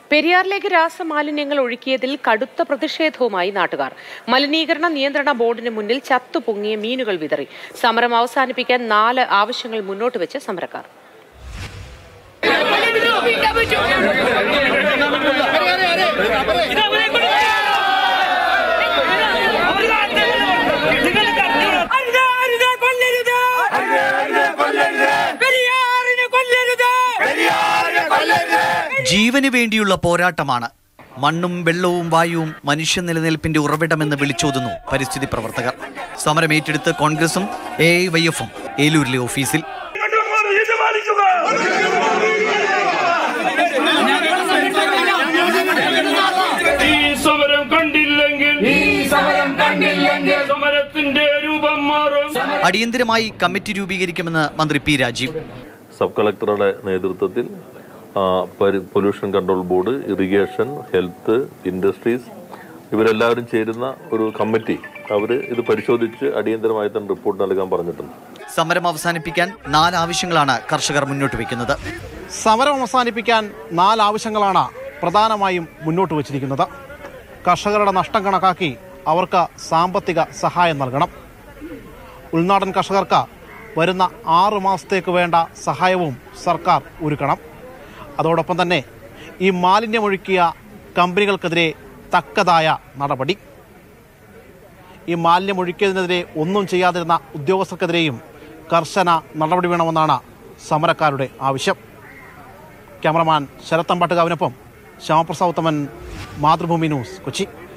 പെരിയാറിലേക്ക് രാസമാലിന്യങ്ങൾ ഒഴുക്കിയതിൽ കടുത്ത പ്രതിഷേധവുമായി നാട്ടുകാർ മലിനീകരണ നിയന്ത്രണ ബോർഡിന് മുന്നിൽ ചത്തുപൊങ്ങിയ മീനുകൾ വിതറി സമരം അവസാനിപ്പിക്കാൻ നാല് ആവശ്യങ്ങൾ മുന്നോട്ട് വെച്ച് സമരക്കാർ അരുത്, അരുത്, കൊല്ലരുത്. പെരിയാറിനെ കൊല്ലരുത്. ജീവന് വേണ്ടിയുള്ള പോരാട്ടമാണ് മണ്ണും വെള്ളവും വായുവും മനുഷ്യ നിലനിൽപ്പിന്റെ ഉറവിടമെന്ന് വിളിച്ചോതുന്നു പരിസ്ഥിതി പ്രവർത്തകർ സമരം ഏറ്റെടുത്ത് കോൺഗ്രസും എ ഐ വൈ എഫും ഏലൂരിലെ ഓഫീസിൽ ഈ സമരം കണ്ടില്ലെങ്കിൽ ഈ സമരം കണ്ടില്ലെങ്കിൽ സമരത്തിന്റെ രൂപം മാറും അടിയന്തരമായി കമ്മിറ്റി രൂപീകരിക്കുമെന്ന് മന്ത്രി പി രാജീവ് സബ് കളക്ടറുടെ നേതൃത്വത്തിൽ ആ, പരി- pollution control board irrigation health industries ഇവരെല്ലാവരും ചേരുന്ന ഒരു കമ്മിറ്റി അവർ ഇത് പരിശോധിച്ച് അടിയന്തരമായി തന്നെ റിപ്പോർട്ട് നൽകാൻ പറഞ്ഞിട്ടുണ്ട് സമരം അവസാനിപ്പിക്കാൻ നാല് ആവശ്യങ്ങളാണ് കർഷകർ മുന്നോട്ട് വയ്ക്കുന്നത് സമരം അവസാനിപ്പിക്കാൻ നാല് ആവശ്യങ്ങളാണ് പ്രധാനമായും മുന്നോട്ട് വച്ചിരിക്കുന്നത് കർഷകരുടെ നഷ്ടം കണക്കാക്കി അവർക്ക് സാമ്പത്തിക സഹായം നൽകണം ഉൾനാടൻ കർഷകർക്ക് വരുന്ന ആറ് മാസത്തേക്ക് വേണ്ട സഹായവും സർക്കാർ ഒരുക്കണം അതോടൊപ്പം തന്നെ ഈ മാലിന്യമൊഴുക്കിയ കമ്പനികൾക്കെതിരെ തക്കതായ നടപടി ഈ മാലിന്യമൊഴുക്കിയതിനെതിരെ ഒന്നും ചെയ്യാതിരുന്ന ഉദ്യോഗസ്ഥർക്കെതിരെയും കർശന നടപടി വേണമെന്നാണ് സമരക്കാരുടെ ആവശ്യം ക്യാമറമാൻ ശരത്തമ്പാട്ടുകാവിനൊപ്പം ശ്യാമപ്രസാദ് ഉത്തമൻ മാതൃഭൂമി ന്യൂസ് കൊച്ചി